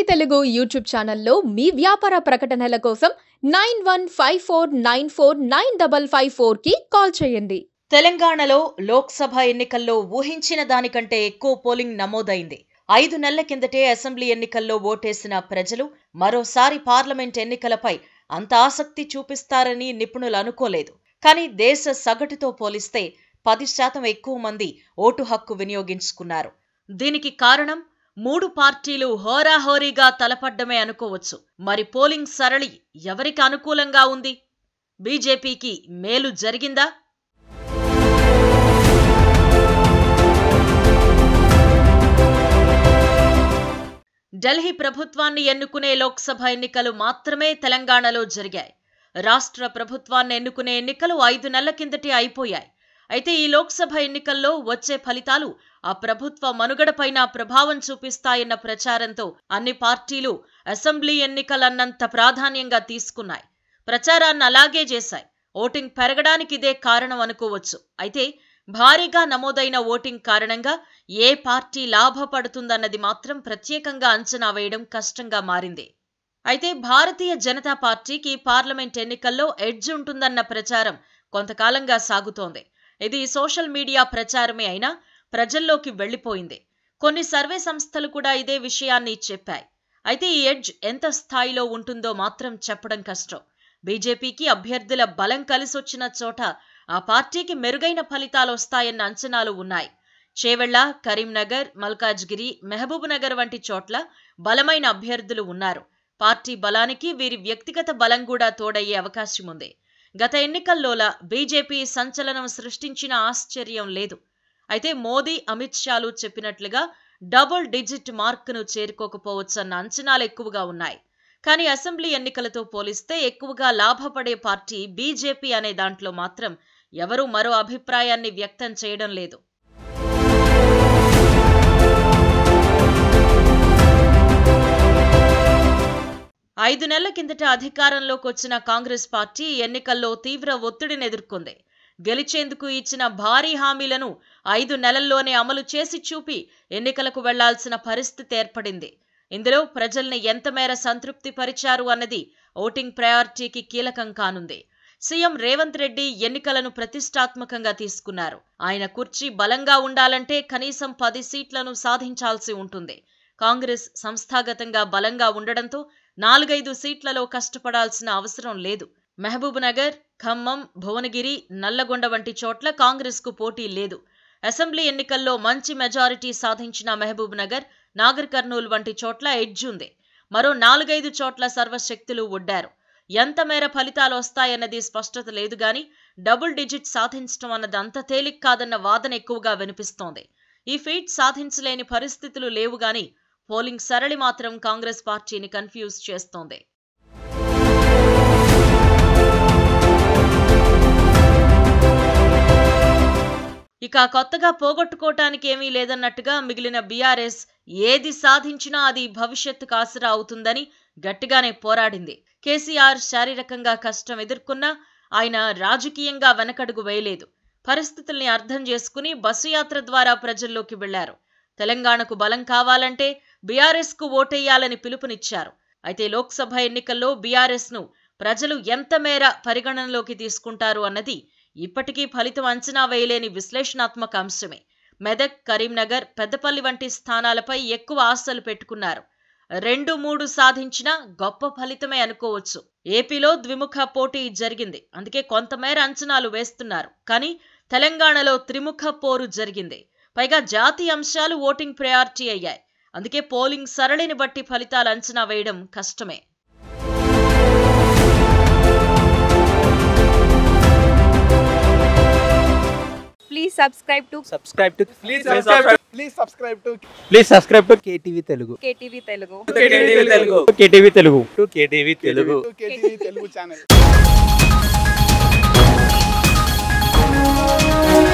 KTV Telugu YouTube ఛానల్లో మీ వ్యాపార ప్రకటనల కోసం nine one five four nine four nine double five four కి కాల్ చేయండి తెలంగాణలో లోక్సభ ఎన్నికల్లో ఊహించిన దానికంటే ఎక్కువ పోలింగ్ నమోదైంది ఐదు నెలల కిందటే అసెంబ్లీ ఎన్నికల్లో ఓటేసిన ప్రజలు మరోసారి పార్లమెంట్ ఎన్నికలపై అంత ఆసక్తి చూపిస్తారని నిపుణులు అనుకోలేదు కానీ దేశ సగటుతో పోలిస్తే పది శాతం ఎక్కువ మంది ఓటు హక్కు వినియోగించుకున్నారు దీనికి కారణం మూడు పార్టీలు హోరాహోరీగా తలపడ్డమే అనుకోవచ్చు మరి పోలింగ్ సరళి ఎవరికి అనుకూలంగా ఉంది బీజేపీకి మేలు జరిగిందా ఢిల్లీ ప్రభుత్వాన్ని ఎన్నుకునే లోక్సభ ఎన్నికలు మాత్రమే తెలంగాణలో జరిగాయి రాష్ట్ర ప్రభుత్వాన్ని ఎన్నుకునే ఎన్నికలు ఐదు నెలల కిందటే అయిపోయాయి అయితే ఈ లోక్సభ ఎన్నికల్లో వచ్చే ఫలితాలు ఆ ప్రభుత్వ మనుగడపైన ప్రభావం చూపిస్తాయన్న ప్రచారంతో అన్ని పార్టీలు అసెంబ్లీ ఎన్నికలన్నంత ప్రాధాన్యంగా తీసుకున్నాయి ప్రచారాన్ని అలాగే చేశాయి ఓటింగ్ పెరగడానికి ఇదే కారణం అనుకోవచ్చు అయితే భారీగా నమోదైన ఓటింగ్ కారణంగా ఏ పార్టీ లాభపడుతుందన్నది మాత్రం ప్రత్యేకంగా అంచనా వేయడం కష్టంగా మారింది అయితే భారతీయ జనతా పార్టీకి పార్లమెంట్ ఎన్నికల్లో ఎడ్జ్ ఉంటుందన్న ప్రచారం కొంతకాలంగా సాగుతోంది ఇది సోషల్ మీడియా ప్రచారమే అయినా ప్రజల్లోకి వెళ్లిపోయింది కొన్ని సర్వే సంస్థలు కూడా ఇదే విషయాన్ని చెప్పాయి అయితే ఈ ఎడ్జ్ ఎంత స్థాయిలో ఉంటుందో మాత్రం చెప్పడం కష్టం బీజేపీకి అభ్యర్థుల బలం కలిసొచ్చిన చోట ఆ పార్టీకి మెరుగైన ఫలితాలు వస్తాయన్న అంచనాలు ఉన్నాయి చేవెళ్ల కరీంనగర్ మల్కాజ్గిరి మహబూబ్ నగర్ వంటి చోట్ల బలమైన అభ్యర్థులు ఉన్నారు పార్టీ బలానికి వీరి వ్యక్తిగత బలం కూడా తోడయ్యే అవకాశం ఉంది గత ఎన్నికల్లోలా బీజేపీ సంచలనం సృష్టించిన ఆశ్చర్యం లేదు అయితే మోదీ అమిత్ షాలు చెప్పినట్లుగా డబుల్ డిజిట్ మార్కును చేరుకోకపోవచ్చన్న అంచనాలు ఎక్కువగా ఉన్నాయి కానీ అసెంబ్లీ ఎన్నికలతో పోలిస్తే ఎక్కువగా లాభపడే పార్టీ బీజేపీ అనే దాంట్లో మాత్రం ఎవరూ మరో అభిప్రాయాన్ని వ్యక్తం చేయడం లేదు ఐదు నెలల కిందట అధికారంలోకి వచ్చిన కాంగ్రెస్ పార్టీ ఎన్నికల్లో తీవ్ర ఒత్తిడిని ఎదుర్కొంది గెలిచేందుకు ఇచ్చిన భారీ హామీలను ఐదు నెలల్లోనే అమలు చేసి చూపి ఎన్నికలకు వెళ్లాల్సిన పరిస్థితి ఏర్పడింది ఇందులో ప్రజల్ని ఎంత మేర సంతృప్తి పరిచారు అన్నది ఓటింగ్ ప్రయారిటీకి కీలకం కానుంది సీఎం రేవంత్ రెడ్డి ఎన్నికలను ప్రతిష్టాత్మకంగా తీసుకున్నారు ఆయన కుర్చీ బలంగా ఉండాలంటే కనీసం పది సీట్లను సాధించాల్సి ఉంటుంది కాంగ్రెస్ సంస్థాగతంగా బలంగా ఉండడంతో నాలుగైదు సీట్లలో కష్టపడాల్సిన అవసరం లేదు మహబూబ్ నగర్ ఖమ్మం భువనగిరి నల్లగొండ వంటి చోట్ల కాంగ్రెస్కు పోటీ లేదు అసెంబ్లీ ఎన్నికల్లో మంచి మెజారిటీ సాధించిన మహబూబ్ నగర్ నాగర్ కర్నూల్ వంటి చోట్ల ఎడ్జ్ ఉంది మరో నాలుగైదు చోట్ల సర్వశక్తులు ఒడ్డారు ఎంత మేర ఫలితాలు వస్తాయన్నది స్పష్టత లేదు గాని డబుల్ డిజిట్ సాధించడం అన్నది అంత తేలిక కాదన్న వాదన ఎక్కువగా వినిపిస్తోంది ఈ ఫీట్ సాధించలేని పరిస్థితులు లేవు గాని పోలింగ్ సరళి మాత్రం కాంగ్రెస్ పార్టీని కన్ఫ్యూజ్ చేస్తోంది ఇక కొత్తగా పోగొట్టుకోవటానికి ఏమీ లేదన్నట్టుగా మిగిలిన బీఆర్ఎస్ ఏది సాధించినా అది భవిష్యత్తుకు ఆసరా అవుతుందని గట్టిగానే పోరాడింది కేసీఆర్ శారీరకంగా కష్టం ఎదుర్కొన్నా ఆయన రాజకీయంగా వెనకడుగు వేయలేదు పరిస్థితుల్ని అర్థం చేసుకుని బస్సు యాత్ర ద్వారా ప్రజల్లోకి వెళ్లారు తెలంగాణకు బలం కావాలంటే బీఆర్ఎస్ కు ఓటేయాలని పిలుపునిచ్చారు అయితే లోక్సభ ఎన్నికల్లో బీఆర్ఎస్ ను ప్రజలు ఎంత మేర పరిగణనలోకి తీసుకుంటారు అన్నది ఇప్పటికీ ఫలితం అంచనా వేయలేని విశ్లేషణాత్మక అంశమే మెదక్ కరీంనగర్ పెద్దపల్లి వంటి స్థానాలపై ఎక్కువ ఆశలు పెట్టుకున్నారు రెండు మూడు సాధించిన గొప్ప ఫలితమే అనుకోవచ్చు ఏపీలో ద్విముఖ పోటీ జరిగింది అందుకే కొంతమేర అంచనాలు వేస్తున్నారు కానీ తెలంగాణలో త్రిముఖ పోరు జరిగింది పైగా జాతి అంశాలు ఓటింగ్ ప్రయారిటీ అయ్యాయి అందుకే పోలింగ్ సరళిని బట్టి ఫలితాలు అంచనా వేయడం కష్టమే Please subscribe to subscribe to Please subscribe. Please subscribe to please subscribe to KTV Telugu KTV Telugu. KTV Telugu. KTV Telugu to KTV Telugu to KTV Telugu channel.